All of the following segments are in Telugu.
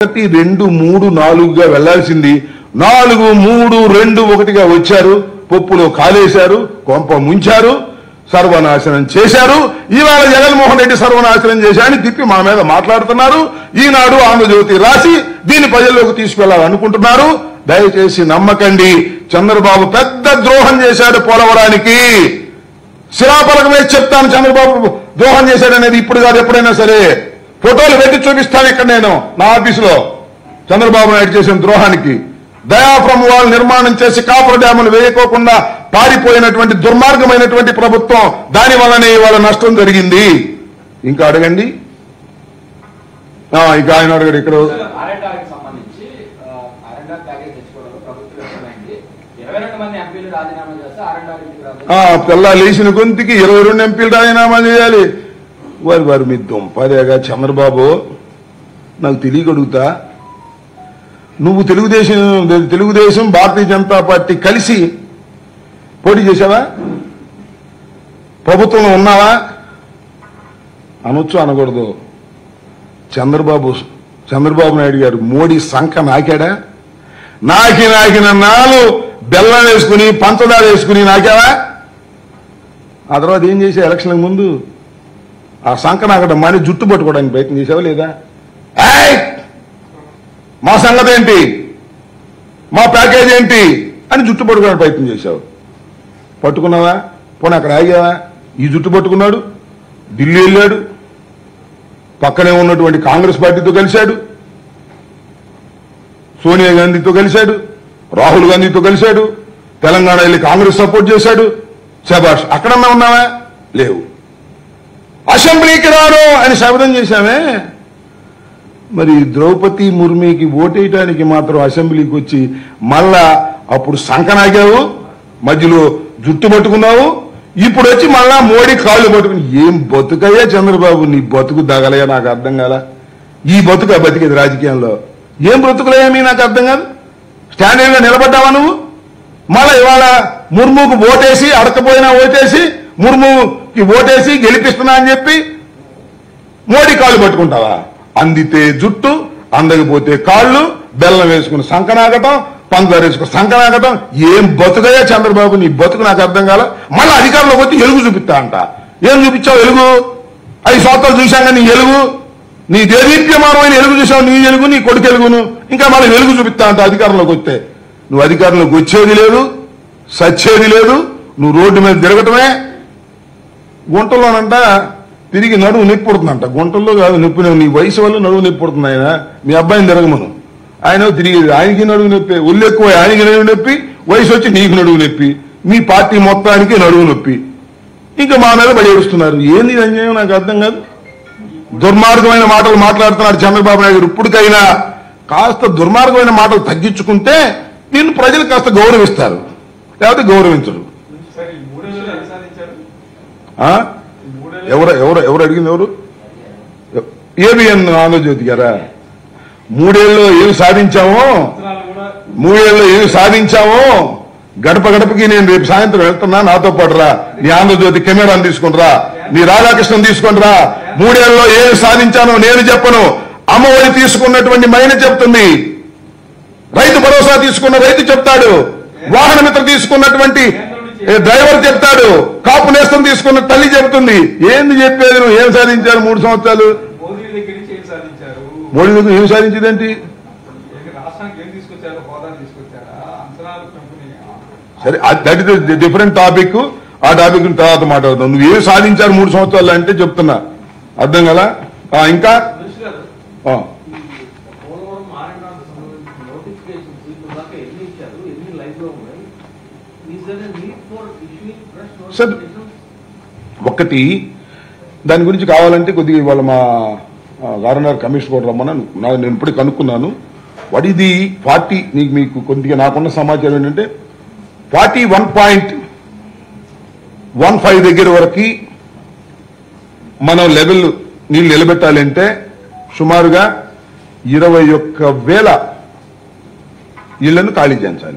ఒకటి రెండు మూడు నాలుగుగా వెళ్లాల్సింది నాలుగు మూడు రెండు ఒకటిగా వచ్చారు పప్పులో కాలేశారు కొంప ముంచారు సర్వనాశనం చేశారు ఇవాళ జగన్మోహన్ రెడ్డి సర్వనాశనం చేశారని తిప్పి మా మీద మాట్లాడుతున్నారు ఈనాడు ఆంధ్రజ్యోతి రాసి దీన్ని ప్రజల్లోకి తీసుకెళ్లాలనుకుంటున్నారు దయచేసి నమ్మకండి చంద్రబాబు పెద్ద ద్రోహం చేశాడు పోలవరానికి శిలాపలక మీద చెప్తాను చంద్రబాబు ద్రోహం చేశాడనేది ఇప్పుడు కాదు ఎప్పుడైనా సరే ఫోటోలు పెట్టి చూపిస్తాను ఇక్కడ నేను నా ఆఫీసులో చంద్రబాబు నాయుడు చేసిన ద్రోహానికి దయాఫ్రమ్ వాల్ నిర్మాణం చేసి కాపుర డ్యాములు వేయకోకుండా పారిపోయినటువంటి దుర్మార్గమైనటువంటి ప్రభుత్వం దాని వల్లనే ఇవాళ నష్టం జరిగింది ఇంకా అడగండి ఆ, ఇక ఆయన అడగడు ఇక్కడ ఆర్ఎండ్ఆర్కి సంబంధించి ఆర్ఎండ్ఆర్ ప్యాకేజ్ తెచ్చుకోవడంలో ప్రభుత్వం విఫలమైంది ఇరవై రెండు మంది ఎంపీలు రాజీనామా చేస్తే ఆర్ఎండ్ఆర్ ఇంటికి రాదు ఆ పిల్ల లేచిన గొంతుకి ఇరవై రెండు ఎంపీలు రాజీనామా చేయాలి వారి వారి మీ దుంపదేగా చంద్రబాబు నాకు తెలియగడుగుతా నువ్వు తెలుగుదేశం తెలుగుదేశం భారతీయ జనతా పార్టీ కలిసి పోటీ చేశావా ప్రభుత్వంలో ఉన్నావా అనొచ్చు అనకూడదు చంద్రబాబు చంద్రబాబు నాయుడు గారు మోడీ సంఖ నాకాడా నాకి నాకిన నాలు బెల్లం వేసుకుని పంచదార వేసుకుని నాకావా ఆ తర్వాత ఏం చేసా ఎలక్షన్ ముందు ఆ సంఖ నాకడం మాని జుట్టు పట్టుకోవడానికి ప్రయత్నం చేసావా లేదా ఏయ్! మా సంగతి ఏంటి మా ప్యాకేజ్ ఏంటి అని జుట్టు పట్టుకోవడానికి ప్రయత్నం చేశావు పట్టుకున్నావా పోనీ అక్కడ ఆగావా ఈ జుట్టు పట్టుకున్నాడు ఢిల్లీ వెళ్ళాడు పక్కనే ఉన్నటువంటి కాంగ్రెస్ పార్టీతో కలిశాడు సోనియా గాంధీతో కలిశాడు రాహుల్ గాంధీతో కలిశాడు తెలంగాణ వెళ్ళి కాంగ్రెస్ సపోర్ట్ చేశాడు శబాష్ అక్కడన్నా ఉన్నావా లేవు అసెంబ్లీకి రాను అని శపథం చేశామే మరి ద్రౌపది ముర్మికి ఓటేయటానికి మాత్రం అసెంబ్లీకి వచ్చి మళ్ళా అప్పుడు సంకనాగావు మధ్యలో జుట్టు పట్టుకున్నావు ఇప్పుడు వచ్చి మళ్ళా మోడీ కాళ్ళు పట్టుకుని ఏం బతుకయ్యా చంద్రబాబు నీ బతుకు దగలయ్యా నాకు అర్థం కాల ఈ బతుక బతికేది రాజకీయంలో ఏం బ్రతుకులయ్యా మీ నాకు అర్థం కాదు స్టాండర్డ్ గా నిలబడ్డావా నువ్వు మళ్ళా ఇవాళ ముర్ముకు ఓటేసి అడకపోయినా ఓటేసి ముర్ముకి ఓటేసి గెలిపిస్తున్నా అని చెప్పి మోడీ కాళ్ళు పట్టుకుంటావా అందితే జుట్టు అందకపోతే కాళ్ళు బెల్లం వేసుకుని సంకనాగటం పంచదార వేసుకుని సంకనాగటం ఏం బతుకయ్యా చంద్రబాబు నీ బతుకు నాకు అర్థం కాల మళ్ళీ అధికారంలోకి వచ్చి ఎలుగు చూపిస్తా అంట ఏం చూపించావు ఎలుగు ఐదు సంవత్సరాలు చూశాక నీ ఎలుగు నీ దేదీప్యమానమైన ఎలుగు చూసావు నీ ఎలుగు నీ కొడుకు ఎలుగును ఇంకా మళ్ళీ వెలుగు చూపిస్తా అంట అధికారంలోకి వస్తే నువ్వు అధికారంలోకి వచ్చేది లేదు సచ్చేది లేదు నువ్వు రోడ్డు మీద తిరగటమే గుంటలోనంట తిరిగి నడువు నొప్పి పుడుతుందంట గుంటల్లో కాదు నొప్పి నీ వయసు వల్ల నడువు నొప్పి పుడుతుంది ఆయన మీ అబ్బాయిని తిరగమను ఆయన తిరిగి ఆయనకి నడువు నొప్పి ఒళ్ళు ఎక్కువ ఆయనకి నడువు నొప్పి వయసు వచ్చి నీకు నడువు నొప్పి మీ పార్టీ మొత్తానికి నడువు నొప్పి ఇంకా మా మీద పడి ఏడుస్తున్నారు ఏంది ఇది అన్యాయం నాకు అర్థం కాదు దుర్మార్గమైన మాటలు మాట్లాడుతున్నాడు చంద్రబాబు నాయుడు గారు ఇప్పటికైనా కాస్త దుర్మార్గమైన మాటలు తగ్గించుకుంటే దీన్ని ప్రజలు కాస్త గౌరవిస్తారు లేకపోతే గౌరవించరు సరే ఈ మూడేళ్ళు ఎలా సాధించారు ఆ? ఈ మూడేళ్ళు ఎవరు ఎవరు ఎవరు అడిగింది ఎవరు ఏబిఎన్ ఆంధ్రజ్యోతి గారా మూడేళ్ళు ఏమి సాధించామో సంవత్సరాలు కూడా మూడేళ్ళు ఏమి సాధించామో గడప గడపకి నేను రేపు సాయంత్రం వెళ్తున్నా నాతో పాటు రా నీ ఆంధ్రజ్యోతి కెమెరాను తీసుకుని రా నీ రాధాకృష్ణన్ తీసుకుని రా మూడేళ్ళలో ఏమి సాధించానో నేను చెప్పను అమ్మఒడి తీసుకున్నటువంటి మైన చెప్తుంది రైతు భరోసా తీసుకున్న రైతు చెప్తాడు వాహన మిత్ర తీసుకున్నటువంటి ఏ, డ్రైవర్ చెప్తాడు కాపు నేస్తం తీసుకున్న తల్లి చెప్తుంది ఏంది చెప్పేది నువ్వు ఏం సాధించారు మూడు సంవత్సరాలు మోదీ దగ్గర నుంచి ఏం సాధించారు మోడీ దగ్గర ఏం సాధించిందేంటి ఏంటి రాష్ట్రానికి ఏం తీసుకొచ్చారు హోదాలు తీసుకొచ్చారా అంచనాలు కంపెనీ సరే దట్ ఇస్ డిఫరెంట్ టాపిక్ ఆ టాపిక్ తర్వాత మాట్లాడదాం నువ్వు ఏం సాధించారు మూడు సంవత్సరాలు అంటే చెప్తున్నా అర్థం కదా ఆ, ఇంకా మినిస్టర్ గారు ఆ, పోలవరం ఆర్ఎండ్ఆర్ సంబంధించిన నోటిఫికేషన్స్ ఇప్పుడు దాకా ఎన్ని ఇచ్చారు ఎన్ని లైవ్ లో ఉన్నాయి is there need for issuing fresh Sir. Notifications ఒకటి దాని గురించి కావాలంటే కొద్దిగా ఇవాళ మా ఆ, గవర్నర్ కమిషనర్ కూడా రమ్మన్నాను నా- నేను ఇప్పటికి కనుక్కున్నాను వాట్ ఇది ఫార్టీ నీకు మీకు కొద్దిగా నాకున్న సమాచారం ఏంటంటే forty one point one five దగ్గర వరకు మనం లెవెల్ నీళ్ళు నిలబెట్టాలంటే సుమారుగా ఇరవై ఒక్క వేల ఇళ్లను ఖాళీ చేయించాలి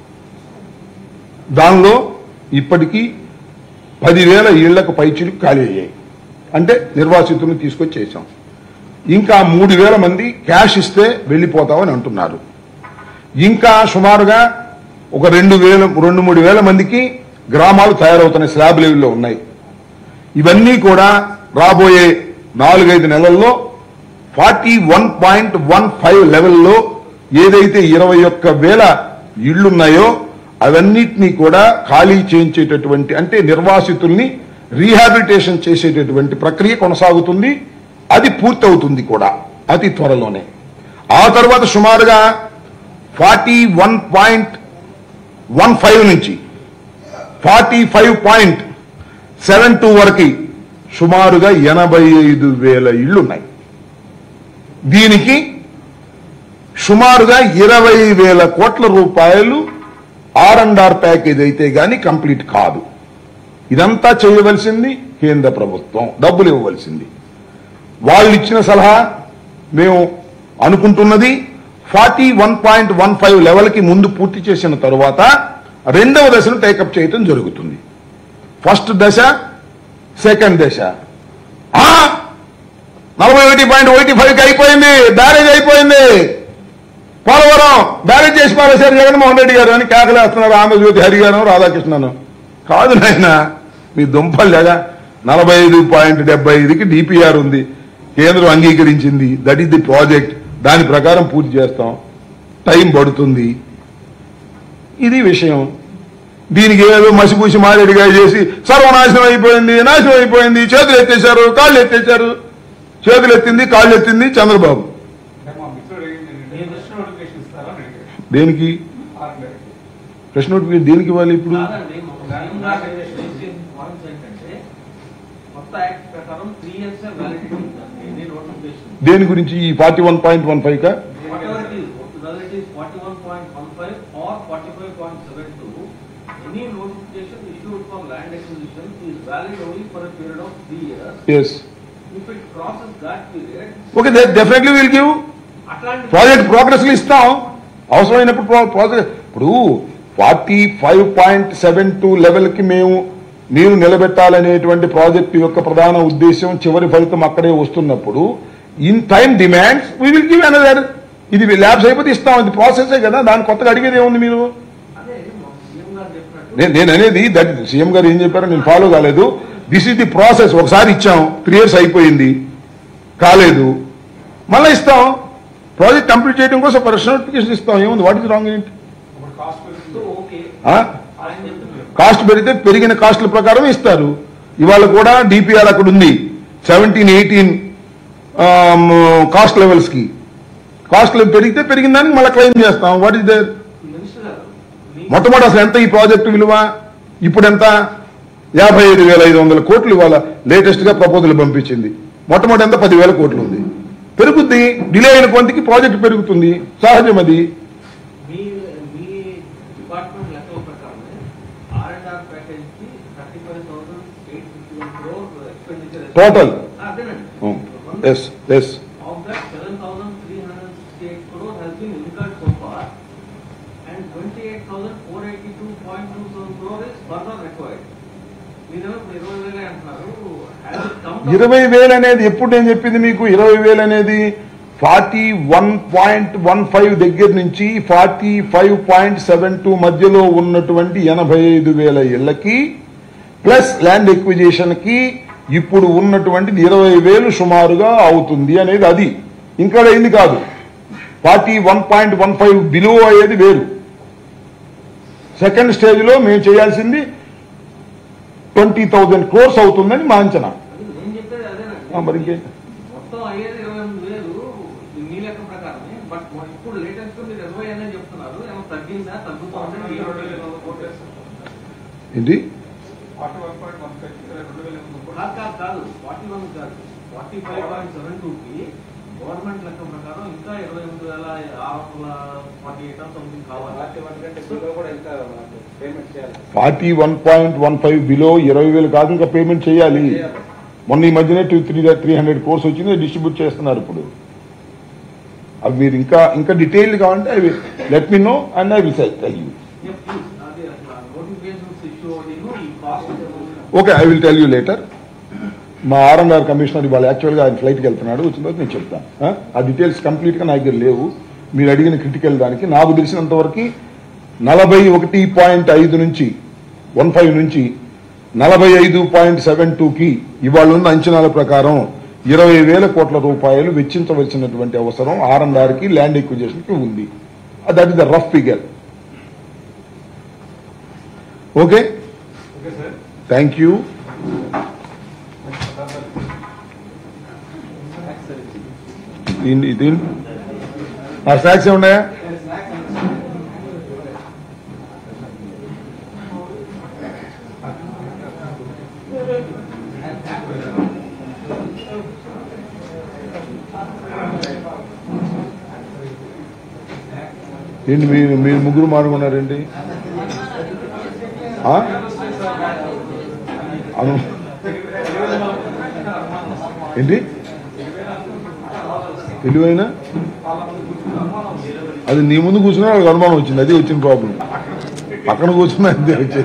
దానిలో ఇప్పటికీ పదివేల ఇళ్లకు పైచిలకు ఖాళీ అయ్యాయి అంటే నిర్వాసితులను తీసుకొచ్చి చేశాం ఇంకా మూడు వేల మంది క్యాష్ ఇస్తే వెళ్ళిపోతామని అంటున్నారు ఇంకా సుమారుగా ఒక రెండు వేల రెండు మూడు వేల మందికి గ్రామాలు తయారవుతున్నాయి స్లాబ్ లెవెల్లో ఉన్నాయి ఇవన్నీ కూడా రాబోయే నాలుగైదు నెలల్లో forty one point one five లెవెల్లో ఏదైతే ఇరవై ఒక్క వేల ఇళ్లున్నాయో అవన్నిటినీ కూడా ఖాళీ చేయించేటటువంటి అంటే నిర్వాసితుల్ని రీహాబిలిటేషన్ చేసేటటువంటి ప్రక్రియ కొనసాగుతుంది అది పూర్తవుతుంది కూడా అతి త్వరలోనే ఆ తర్వాత సుమారుగా forty one point one five నుంచి forty five point seven two వరకు సుమారుగా ఎనభై ఐదు వేల ఇళ్లున్నాయి దీనికి సుమారుగా ఇరవై వేల కోట్ల రూపాయలు ఆర్ అండ్ ఆర్ ప్యాకేజ్ అయితే గాని కంప్లీట్ కాదు ఇదంతా చేయవలసింది కేంద్ర ప్రభుత్వం డబ్బులు ఇవ్వవలసింది వాళ్ళు ఇచ్చిన సలహా మేము అనుకుంటున్నది forty one point one five లెవెల్కి ముందు పూర్తి చేసిన తరువాత రెండవ దశను టేకప్ చేయటం జరుగుతుంది ఫస్ట్ దశ సెకండ్ దశ ఆ, నలభై ఒకటి పాయింట్ ఒకటి ఫైవ్కి అయిపోయింది బ్యారేజ్ అయిపోయింది పోలవరం బ్యారేజ్ చేసి పారేశారు జగన్మోహన్ రెడ్డి గారు అని కేకలేస్తున్నారు ఆంధ్రజ్యోతి హరి గారు రాధాకృష్ణను కాదు నాయన మీ దుంపల్లేగా నలభై ఐదు పాయింట్ డెబ్బై ఐదుకి డిపిఆర్ ఉంది కేంద్రం అంగీకరించింది దట్ ఈస్ ది ప్రాజెక్ట్ దాని ప్రకారం పూర్తి చేస్తాం టైం పడుతుంది ఇది విషయం దీనికి ఏదో మసిపూసి మారేడుగా చేసి సర్వనాశనం అయిపోయింది నాశనం అయిపోయింది చేతులు ఎత్తేశారు కాళ్ళు ఎత్తేశారు చేతులు ఎత్తింది కాళ్ళు ఎత్తింది చంద్రబాబు అంటే మా మిత్రుడు అడిగింది ఏంటంటే ఫస్ట్ నోటిఫికేషన్ ఇస్తారా అని అడిగాడు దేనికి ఆర్ఎండ్ఆర్ ప్రశ్న నోటిఫికేషన్ దేనికి ఇవ్వాలి ఇప్పుడు కాదండి ఒక సీఎం గారు చేసే పాయింట్స్ ఏంటంటే కొత్త యాక్ట్ ప్రకారం త్రీ ఇయర్స్ వ్యాలిడిటీ ఉందండి ఎన్ని నోటిఫికేషన్ దేని గురించి ఈ forty one point one five కా whatever it is, whether it is forty-one point one five or forty-five point seven two, any notification issued for land acquisition is valid only for a period of three years. Yes If it crosses that period, okay definitely will give అట్లాంటి ప్రాజెక్ట్ ప్రోగ్రెస్ ఇస్తాం అవసరమైనప్పుడు ప్రో- ప్రాజెక్ట్ ఇప్పుడు forty five point seven two level కి మేము నీరు నిలబెట్టాలనేటువంటి ప్రాజెక్టు యొక్క ప్రధాన ఉద్దేశం చివరి ఫలితం అక్కడే వస్తున్నప్పుడు in time demands we will give another ఇది ల్యాబ్స్ అయిపోతే ఇస్తాం ఇది ప్రాసెసే కదా దాని కొత్తగా అడిగేది ఏముంది మీరు అదే మా సీఎం గారు చెప్పినట్టు నేను నేను అనేది దట్ సీఎం గారు ఏం చెప్పారో నేను ఫాలో కాలేదు దిస్ ఇస్ ది ప్రాసెస్ ఒకసారి ఇచ్చాం త్రీ ఇయర్స్ అయిపోయింది కాలేదు మళ్ళీ ఇస్తాం ప్రాజెక్ట్ కంప్లీట్ చేయడం కోసం పర్సనల్ నోటిఫికేషన్ ఇస్తాం ఏముంది వాట్ ఇస్ రాంగ్ ఏంటి ఇప్పుడు కాస్ట్ సో పెరుగుతుంది ఓకే ఆ? ఆయన చెప్తున్నారు కాస్ట్ పెరిగితే పెరిగిన కాస్ట్ల ప్రకారం ఇస్తారు ఇవాళ కూడా డిపిఆర్ అక్కడ ఉంది సెవెంటీన్ ఎయిటీన్ కాస్ట్ లెవెల్స్ కి కాస్ట్ లెవెల్ పెరిగితే పెరిగిన దానికి మళ్ళీ క్లెయిమ్ చేస్తాం వాట్ ఇస్ దేర్ మినిస్టర్ గారు మీ- మొట్టమొదటి అసలు ఎంత ఈ ప్రాజెక్టు విలువ ఇప్పుడు ఎంత యాభై ఐదు వేల ఐదు వందల కోట్లు ఇవాళ లేటెస్ట్ గా ప్రపోజల్ పంపించింది మొట్టమొదటి ఎంత పదివేల కోట్లు ఉంది పెరుగుద్ది డిలే అయిన కొంతకి ప్రాజెక్ట్ పెరుగుతుంది సహజం అది మీ మీ డిపార్ట్మెంట్ లెక్కల ప్రకారమే ఆర్ అండ్ ఆర్ ప్యాకేజ్ కి thirty five thousand eight fifty one crore expenditure Total. అదేనండి yes yes Of that, seven thousand three hundred sixty-eight crore has been incurred so far, and twenty-eight thousand four eighty-two point two seven crore is further required. మీరేమో ఇప్పుడు ఇరవై వేలే అంటున్నారు, has it come down? ఇరవై వేలు అనేది ఎప్పుడు నేను చెప్పింది మీకు ఇరవై వేలు అనేది forty one point one five దగ్గర నుంచి forty five point seven two మధ్యలో ఉన్నటువంటి ఎనభై ఐదు వేల ఇళ్లకి ప్లస్ ల్యాండ్ ఎక్విజిషన్ కి ఇప్పుడు ఉన్నటువంటి ఇరవై వేలు సుమారుగా అవుతుంది అనేది అది ఇంకా అయింది కాదు forty one point one five below అయ్యేది వేరు సెకండ్ స్టేజ్ లో మేము చేయాల్సింది ట్వంటీ థౌజండ్ క్రోర్స్ అవుతుందని మా అంచనా అది నేను చెప్పేది అదేనండి. ఆ, మరి ఇంకేం? మొత్తం అయ్యేది ఇరవై ఎనిమిది వేలు మీ లెక్క ప్రకారమే బట్ ఇప్పుడు లేటెస్ట్ మీరు ఇరవై అనే చెప్తున్నారు ఏమో తగ్గిందా తగ్గుతుందా రెండు వేల ఎనిమిది వందల కోట్లు వేస్తారు. ఏంటి forty one point one five రెండు వేల ఎనిమిది వందల కోట్లు. కాదు కాదు కాదు ఫార్టీ వన్ కాదు forty five point seven two కి గవర్నమెంట్ లెక్క ప్రకారం ఇంకా ఇరవై ఎనిమిది వేల ఆరు వందల ఫార్టీ ఎయిట్ సంథింగ్ కావాలి forty one point one five below ఇరవై వేలు కాదు ఇంకా పేమెంట్ చేయాలి మొన్న ఈ మధ్యనే two three three hundred crores వచ్చింది డిస్ట్రిబ్యూట్ చేస్తున్నారు ఇప్పుడు అవి మీరు ఇంకా ఇంకా డీటెయిల్ కావాలంటే I will let me know and I will tell you అదే నోటిఫికేషన్స్ ఇష్యూ ఒకటి ఈ cost okay I will tell you later మా ఆర్ అండ్ ఆర్ కమిషనర్ ఇవాళ యాక్చువల్గా ఆయన ఫ్లైట్కి వెళ్తున్నాడు వచ్చిన తర్వాత నేను చెప్తాను ఆ? ఆ డీటెయిల్స్ కంప్లీట్గా నా దగ్గర లేవు మీరు అడిగిన క్రిటికల్ దానికి నాకు తెలిసినంత వరకు నలభై ఒకటి పాయింట్ ఐదు నుంచి వన్ ఫైవ్ నుంచి నలభై ఐదు పాయింట్ సెవెన్ టూకి ఇవాళ ఉన్న అంచనాల ప్రకారం ఇరవై వేల కోట్ల రూపాయలు వెచ్చించవలసినటువంటి అవసరం ఆర్ అండ్ ఆర్కి ల్యాండ్ ఎక్విజేషన్కి ఉంది that is the rough figure okay okay sir thank you దీన్ని దీన్ని ఆ స్నాక్స్ ఏమున్నాయా ఏంటి మీరు మీరు ముగ్గురు మాడుకున్నారేంటి ఆ? అను ఏంటి తెలివైన అది నీ ముందు కూర్చున్నా వాళ్ళకి అనుమానం వచ్చింది అది వచ్చిన ప్రాబ్లం పక్కన కూర్చున్నా అంతే వచ్చేది